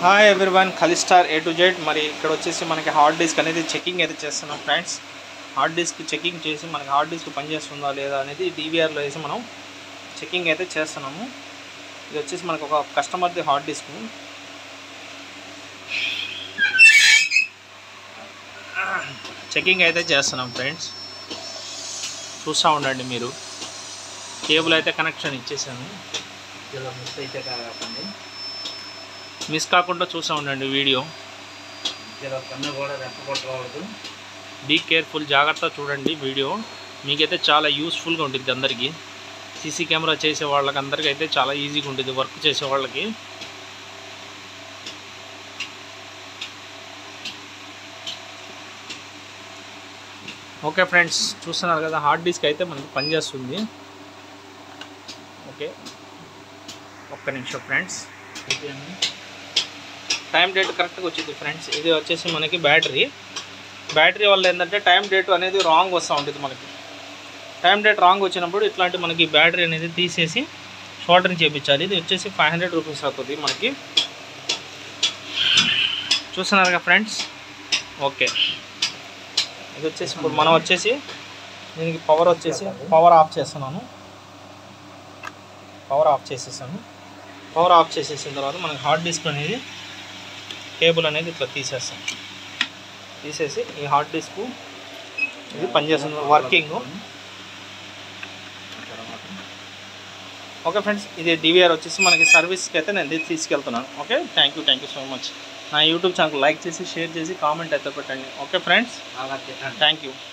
hi everyone ఖలిస్టార్ A to Z మరి ఇక్కడ వచ్చేసి మనకి హార్డ్ డిస్క్ అనేది చెకింగ్ అయితే చేస్తున్నాం ఫ్రెండ్స్ హార్డ్ డిస్క్ చెకింగ్ చేసి మనకి హార్డ్ డిస్క్ పనిచేస్తుందా లేదా అనేది డీవీఆర్లో వేసి మనం చెకింగ్ అయితే చేస్తున్నాము ఇది వచ్చేసి మనకు ఒక కస్టమర్ది హార్డ్ డిస్క్ చెకింగ్ అయితే చేస్తున్నాం ఫ్రెండ్స్ చూస్తూ ఉండండి మీరు కేబుల్ అయితే కనెక్షన్ ఇచ్చేసాను ఇలా మిస్ అయితే కాకండి మిస్ కాకుండా చూస్తూ ఉండండి వీడియో ఇలా కన్ను కూడా రెప్పగొట్టకూడదు బీ కేర్ఫుల్ జాగ్రత్త చూడండి వీడియో మీకైతే చాలా యూస్ఫుల్గా ఉంటుంది అందరికీ సీసీ కెమెరా చేసే వాళ్ళకి అందరికీ అయితే చాలా ఈజీగా ఉంటుంది వర్క్ చేసే వాళ్ళకి ఓకే ఫ్రెండ్స్ చూస్తున్నారు కదా హార్డ్ డిస్క్ అయితే మనకి పనిచేస్తుంది ఓకే ఒక్క నిమిషం ఫ్రెండ్స్ టైం డేట్ కరెక్ట్గా వచ్చింది ఫ్రెండ్స్ ఇది వచ్చేసి మనకి బ్యాటరీ బ్యాటరీ వల్ల ఏంటంటే టైం డేట్ అనేది రాంగ్ వస్తూ ఉంటుంది మనకి టైం డేట్ రాంగ్ వచ్చినప్పుడు ఇట్లాంటి మనకి బ్యాటరీ అనేది తీసేసి షార్టరింగ్ చేయించాలి ఇది వచ్చేసి ఫైవ్ హండ్రెడ్ రూపీస్ అవుతుంది మనకి చూస్తున్నారుగా ఫ్రెండ్స్ ఓకే ఇది వచ్చేసి ఇప్పుడు మనం వచ్చేసి దీనికి పవర్ వచ్చేసి పవర్ ఆఫ్ చేస్తున్నాను పవర్ ఆఫ్ చేసేసాను పవర్ ఆఫ్ చేసేసిన తర్వాత మనకి హార్డ్ డిస్క్ అనేది కేబుల్ అనేది ఇట్లా తీసేస్తాం తీసేసి ఈ హార్డ్ డిస్క్ ఇది పనిచేస్తుంది వర్కింగ్ ఓకే ఫ్రెండ్స్ ఇది డివిఆర్ వచ్చేసి మనకి సర్వీస్కి అయితే నేను ఇది తీసుకెళ్తున్నాను okay thank you thank you so much నా యూట్యూబ్ ఛానల్ లైక్ చేసి షేర్ చేసి కామెంట్ అయితే పెట్టండి ఓకే ఫ్రెండ్స్ బాగా తిట్టండి థ్యాంక్ యూ